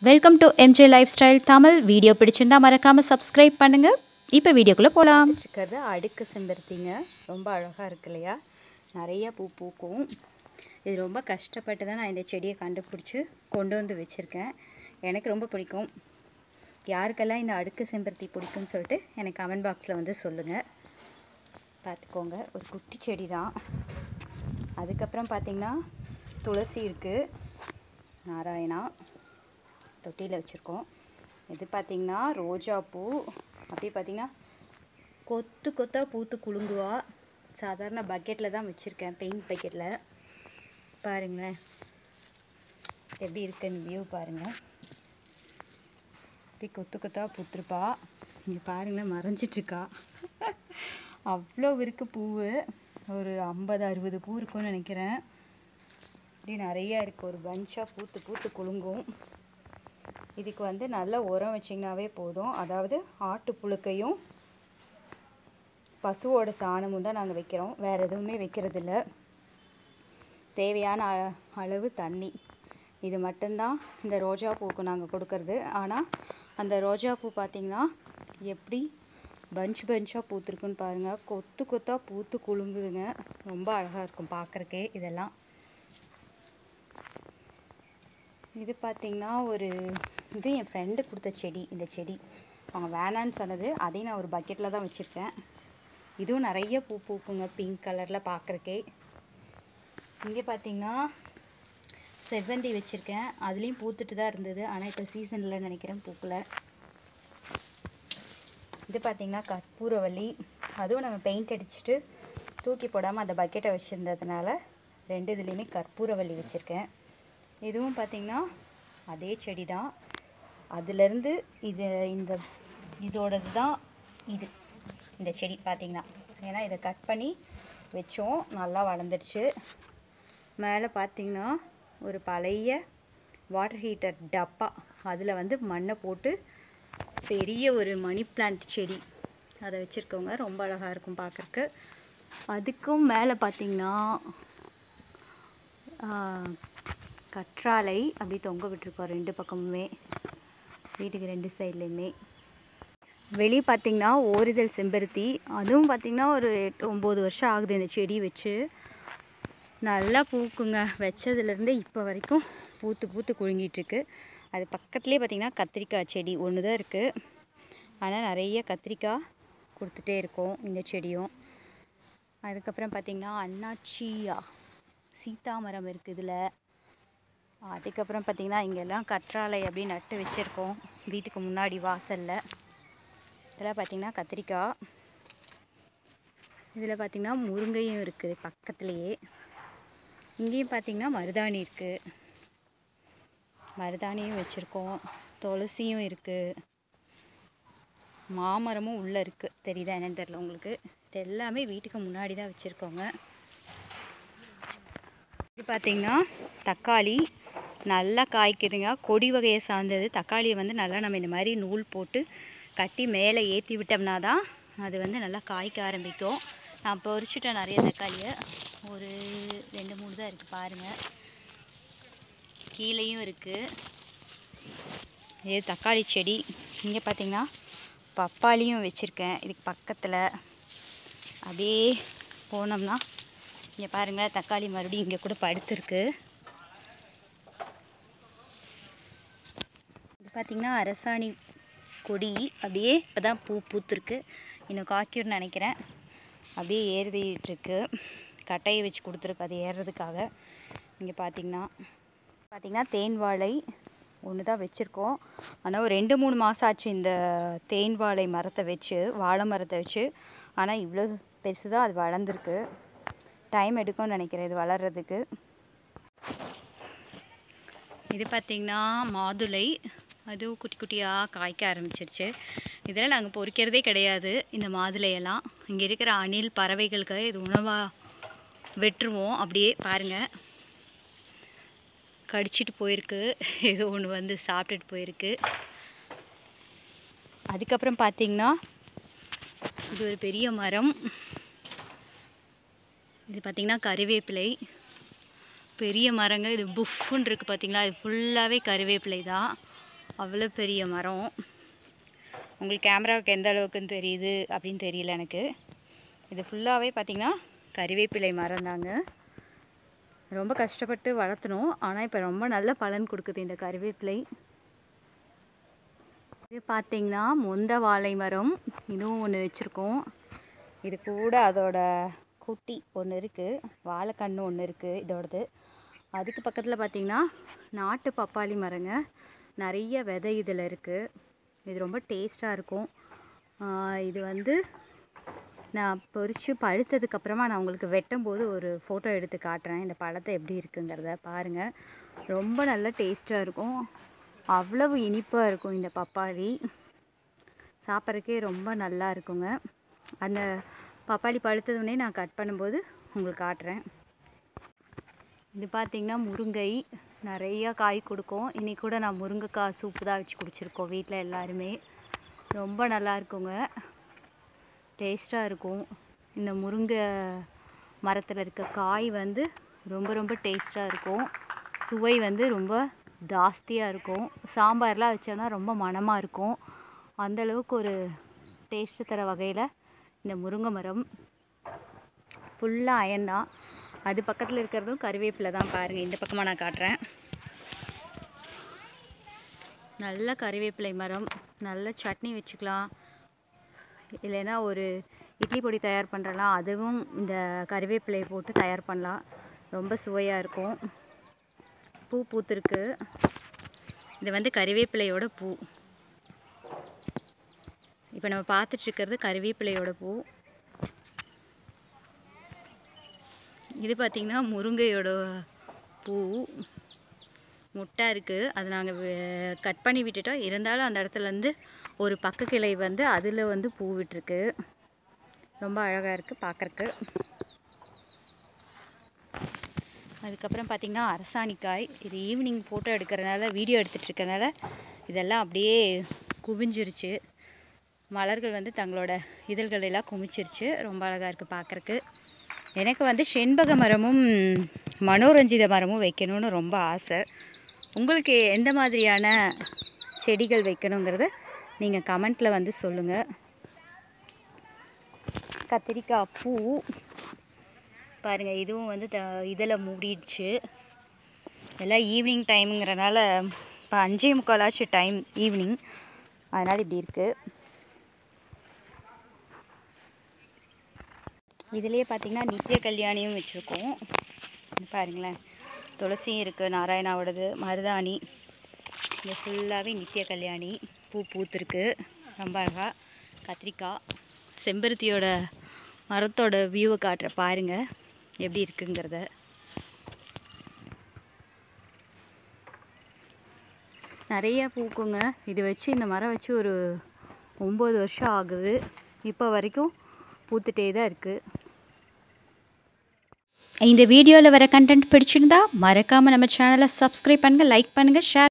welcome to MJ lifestyle Tamil video பிடிச்சிருந்தா மறக்காமல் subscribe பண்ணுங்கள் இப்போ வீடியோக்குள்ளே போகலாம் இருக்கிறது அடுக்கு செம்பருத்திங்க ரொம்ப அழகாக இருக்கு இல்லையா நிறைய பூ பூக்கும் இது ரொம்ப கஷ்டப்பட்டு தான் நான் இந்த செடியை கண்டுபிடிச்சி கொண்டு வந்து வச்சுருக்கேன் எனக்கு ரொம்ப பிடிக்கும் யாருக்கெல்லாம் இந்த அடுக்கு செம்பருத்தி பிடிக்கும்னு சொல்லிட்டு எனக்கு கமெண்ட் பாக்ஸில் வந்து சொல்லுங்கள் பார்த்துக்கோங்க ஒரு குட்டி செடி தான் அதுக்கப்புறம் பார்த்திங்கன்னா துளசி இருக்குது நாராயணா தொட்டியில் வச்சுருக்கோம் இது பார்த்திங்கன்னா ரோஜா பூ அப்படியே பார்த்திங்கன்னா கொத்து கொத்தாக பூத்து குலுங்குவா சாதாரண பக்கெட்டில் தான் வச்சுருக்கேன் பெயிண்ட் பக்கெட்டில் பாருங்களேன் எப்படி இருக்குன்னு வியூ பாருங்கள் அப்படி கொத்து கொத்தாக பூத்துருப்பா இங்கே பாருங்களேன் மறைஞ்சிட்ருக்கா அவ்வளோ இருக்கு பூவு ஒரு ஐம்பது அறுபது பூ இருக்கும்னு நினைக்கிறேன் இப்படி நிறையா இருக்குது ஒரு பஞ்சாக பூத்து பூத்து குலுங்கும் இதுக்கு வந்து நல்ல உரம் வச்சிங்கனாவே போதும் அதாவது ஆட்டு புழுக்கையும் பசுவோட சாணமும் தான் நாங்கள் வைக்கிறோம் வேறு எதுவுமே வைக்கிறதில்ல தேவையான அ- அளவு தண்ணி இது மட்டும்தான் இந்த ரோஜா பூக்கு நாங்கள் கொடுக்கறது ஆனால் அந்த ரோஜா பூ பார்த்திங்கன்னா எப்படி பஞ்ச் பஞ்சாக பூத்துருக்குன்னு பாருங்கள் கொத்து கொத்தாக பூத்து குலுங்குதுங்க ரொம்ப அழகாக இருக்கும் பார்க்குறக்கே இதெல்லாம் இது பார்த்திங்கன்னா ஒரு இது என் ஃப்ரெண்டு கொடுத்த செடி இந்த செடி அவங்க வேணான்னு சொன்னது அதையும் நான் ஒரு பக்கெட்டில் தான் வச்சுருக்கேன் இதுவும் நிறைய பூ பூக்குங்க பிங்க் கலரில் பார்க்குறக்கே இங்கே பார்த்தீங்கன்னா செவ்வந்தி வச்சுருக்கேன் அதுலேயும் பூத்துட்டு தான் இருந்தது ஆனால் இப்போ சீசனில் நினைக்கிறேன் பூக்கல இது பார்த்திங்கன்னா கற்பூரவள்ளி அதுவும் நம்ம பெயிண்ட் அடிச்சுட்டு தூக்கி போடாமல் அந்த பக்கெட்டை வச்சுருந்ததுனால ரெண்டு இதுலேயுமே கற்பூரவள்ளி வச்சுருக்கேன் இதுவும் பார்த்திங்கன்னா அதே செடி தான் அதுலேருந்து இது இந்த இதோடது தான் இது இந்த செடி பார்த்திங்கன்னா ஏன்னா இதை கட் பண்ணி வச்சோம் நல்லா வளர்ந்துருச்சு மேலே பார்த்திங்கன்னா ஒரு பழைய வாட்டர் ஹீட்டர் டப்பா அதில் வந்து மண்ணை போட்டு பெரிய ஒரு மணி பிளான்ட் செடி அதை வச்சுருக்கோங்க ரொம்ப அழகாக இருக்கும் பார்க்குறக்கு அதுக்கும் மேலே பார்த்திங்கன்னா கற்றாழை அப்படி தொங்க விட்டுருக்கோம் ரெண்டு பக்கமுமே வீட்டுக்கு ரெண்டு சைட்லேயுமே வெளியே பார்த்தீங்கன்னா ஓரிதழ் செம்பருத்தி அதுவும் பார்த்தீங்கன்னா ஒரு எட்டு ஒம்பது வருஷம் ஆகுது இந்த செடி வச்சு நல்லா பூக்குங்க வச்சதுலேருந்து இப்போ வரைக்கும் பூத்து பூத்து குலுங்கிட்டுருக்கு அது பக்கத்துலேயே பார்த்தீங்கன்னா கத்திரிக்காய் செடி ஒன்று தான் இருக்குது ஆனால் நிறைய கத்திரிக்காய் கொடுத்துட்டே இருக்கோம் இந்த செடியும் அதுக்கப்புறம் பார்த்திங்கன்னா அண்ணாச்சியா சீதா மரம் இருக்குது இதில் அதுக்கப்புறம் பார்த்திங்கன்னா இங்கெல்லாம் கற்றாழை அப்படி நட்டு வச்சுருக்கோம் வீட்டுக்கு முன்னாடி வாசலில் இதெல்லாம் பார்த்திங்கன்னா கத்திரிக்காய் இதில் பார்த்திங்கன்னா முருங்கையும் இருக்குது பக்கத்துலேயே இங்கேயும் பார்த்திங்கன்னா மருதாணி இருக்குது மருதாணியும் வச்சுருக்கோம் துளசியும் இருக்குது மாமரமும் உள்ளே இருக்குது தெரியுதா என்னன்னு தெரில உங்களுக்கு இது எல்லாமே வீட்டுக்கு முன்னாடி தான் வச்சுருக்கோங்க இது பார்த்திங்கன்னா தக்காளி நல்லா காய்க்குதுங்க கொடி வகையை சார்ந்தது தக்காளியை வந்து நல்லா நம்ம இந்த மாதிரி நூல் போட்டு கட்டி மேலே ஏற்றி விட்டோம்னா தான் அது வந்து நல்லா காய்க்க ஆரம்பிக்கும் நான் பொறிச்சிட்டேன் நிறைய தக்காளியை ஒரு ரெண்டு மூணு தான் இருக்குது பாருங்கள் கீழேயும் இருக்குது இது தக்காளி செடி இங்கே பார்த்தீங்கன்னா பப்பாளியும் வச்சுருக்கேன் இதுக்கு பக்கத்தில் அப்படியே போனோம்னா இங்கே பாருங்கள் தக்காளி மறுபடியும் இங்கே கூட படுத்துருக்கு இது பார்த்திங்கன்னா அரசாணி கொடி அப்படியே இப்போ தான் பூ பூத்துருக்கு இன்னும் காய்க்கும்னு நினைக்கிறேன் அப்படியே ஏறிட்டுருக்கு கட்டையை வச்சு கொடுத்துருக்கு அது ஏறுறதுக்காக இங்கே பார்த்திங்கன்னா பார்த்திங்கன்னா தேன் வாழை ஒன்று தான் வச்சுருக்கோம் ஆனால் ஒரு ரெண்டு மூணு மாதம் ஆச்சு இந்த தேன் வாழை மரத்தை வச்சு வாழை மரத்தை வச்சு ஆனால் இவ்வளோ பெருசு தான் அது வளர்ந்துருக்கு டைம் எடுக்கும்னு நினைக்கிறேன் இது வளர்கிறதுக்கு இது பார்த்திங்கன்னா மாதுளை அதுவும் குட்டி குட்டியாக காய்க்க ஆரம்பிச்சிருச்சு இதெல்லாம் நாங்கள் பொறிக்கிறதே கிடையாது இந்த மாதுளையெல்லாம் இங்கே இருக்கிற அணில் பறவைகளுக்கு இது உணவாக வெட்டுருவோம் அப்படியே பாருங்கள் கடிச்சிட்டு போயிருக்கு ஏதோ ஒன்று வந்து சாப்பிட்டுட்டு போயிருக்கு அதுக்கப்புறம் பார்த்திங்கன்னா இது ஒரு பெரிய மரம் இது பார்த்திங்கன்னா கறிவேப்பிலை பெரிய மரங்க இது புஃப்னு இருக்குது பார்த்தீங்களா இது ஃபுல்லாகவே கருவேப்பிலை தான் அவ்வளோ பெரிய மரம் உங்களுக்கு கேமராவுக்கு எந்த அளவுக்குன்னு தெரியுது அப்படின்னு தெரியல எனக்கு இது ஃபுல்லாகவே பார்த்திங்கன்னா கறிவேப்பிலை மரம் தாங்க ரொம்ப கஷ்டப்பட்டு வளர்த்தணும் ஆனால் இப்போ ரொம்ப நல்ல பலன் கொடுக்குது இந்த கறிவேப்பிலை இது பார்த்தீங்கன்னா மொந்த வாழை மரம் இதுவும் ஒன்று வச்சுருக்கோம் இது கூட அதோட குட்டி ஒன்று இருக்குது வாழைக்கன்று ஒன்று இருக்குது இதோடது அதுக்கு பக்கத்தில் பார்த்தீங்கன்னா நாட்டு பப்பாளி மரங்க நிறைய விதை இதில் இருக்குது இது ரொம்ப டேஸ்ட்டாக இருக்கும் ஆஹ் இது வந்து நான் பொரித்து பழுத்ததுக்கப்புறமா நான் உங்களுக்கு வெட்டும் போது ஒரு ஃபோட்டோ எடுத்து காட்டுறேன் இந்த பழத்தை எப்படி இருக்குங்கிறத பாருங்கள் ரொம்ப நல்ல டேஸ்ட்டாக இருக்கும் அவ்வளவு இனிப்பாக இருக்கும் இந்த பப்பாளி சாப்பிட்றதுக்கே ரொம்ப நல்லா இருக்குங்க அந்த பப்பாளி பழுத்ததுனே நான் கட் பண்ணும்போது உங்களுக்கு காட்டுறேன் இது பார்த்திங்கன்னா முருங்கை நிறையா காய் கொடுக்கும் இன்னைக்கு கூட நான் முருங்கைக்காய் சூப்பு தான் வச்சு குடிச்சிருக்கோம் வீட்டில் எல்லாருமே ரொம்ப நல்லா இருக்குங்க டேஸ்ட்டாக இருக்கும் இந்த முருங்கை மரத்தில் இருக்க காய் வந்து ரொம்ப ரொம்ப டேஸ்ட்டாக இருக்கும் சுவை வந்து ரொம்ப ஜாஸ்தியாக இருக்கும் சாம்பார்லாம் வச்சோன்னா ரொம்ப மணமாக இருக்கும் அந்த அளவுக்கு ஒரு டேஸ்ட்டு தர வகையில் இந்த முருங்கை மரம் ஃபுல்லாக அயன் தான் அது பக்கத்தில் இருக்கிறதும் கருவேப்பிலை தான் பாருங்கள் இந்த பக்கமாக நான் காட்டுறேன் நல்ல கறிவேப்பிலை மரம் நல்ல சட்னி வச்சுக்கலாம் இல்லைன்னா ஒரு இட்லி பொடி தயார் பண்ணுறலாம் அதுவும் இந்த கறிவேப்பிலையை போட்டு தயார் பண்ணலாம் ரொம்ப சுவையாக இருக்கும் பூ பூத்திருக்கு இது வந்து கறிவேப்பிலையோட பூ இப்போ நம்ம பார்த்துட்டு இருக்கிறது கறிவேப்பிலையோட பூ இது பார்த்திங்கன்னா முருங்கையோட பூ முட்டை இருக்குது அது நாங்கள் கட் பண்ணி விட்டுட்டோம் இருந்தாலும் அந்த இடத்துலேருந்து ஒரு பக்க கிளை வந்து அதில் வந்து பூ விட்டுருக்கு ரொம்ப அழகாக இருக்குது பார்க்குறக்கு அதுக்கப்புறம் பார்த்திங்கன்னா அரசாணிக்காய் இது ஈவினிங் ஃபோட்டோ எடுக்கிறனால வீடியோ எடுத்துகிட்டு இருக்கறனால இதெல்லாம் அப்படியே குவிஞ்சிருச்சு மலர்கள் வந்து தங்களோட இதழ்கள் எல்லாம் குமிச்சிருச்சு ரொம்ப அழகாக இருக்குது பார்க்குறக்கு எனக்கு வந்து செண்பக மரமும் மனோரஞ்சித மரமும் வைக்கணும்னு ரொம்ப ஆசை உங்களுக்கு எந்த மாதிரியான செடிகள் வைக்கணுங்கிறத நீங்கள் கமெண்ட்டில் வந்து சொல்லுங்கள் கத்திரிக்காய் பூ பாருங்கள் இதுவும் வந்து த இதில் மூடிடுச்சு எல்லாம் ஈவினிங் டைமுங்கிறனால இப்போ அஞ்சே முக்காலாச்சு டைம் ஈவினிங் அதனால் இப்படி இருக்குது இதுலேயே பார்த்தீங்கன்னா நித்திய கல்யாணியும் வச்சுருக்கோம் பாருங்களேன் துளசியும் இருக்குது நாராயணாவோடது மருதாணி இது ஃபுல்லாகவே நித்திய கல்யாணி பூ பூத்துருக்கு ரொம்ப அழகாக கத்திரிக்காய் செம்பருத்தியோட மரத்தோட வியூவை காட்டுற பாருங்க எப்படி இருக்குங்கிறத நிறைய பூக்குங்க இது வச்சு இந்த மரம் வச்சு ஒரு ஒம்பது வருஷம் ஆகுது இப்போ வரைக்கும் பூத்துட்டே தான் இருக்குது இந்த வீடியோவில் வர கண்டென்ட் பிடிச்சிருந்தா மறக்காமல் நம்ம சேனலை சப்ஸ்கிரைப் பண்ணுங்கள் லைக் பண்ணுங்கள் ஷேர்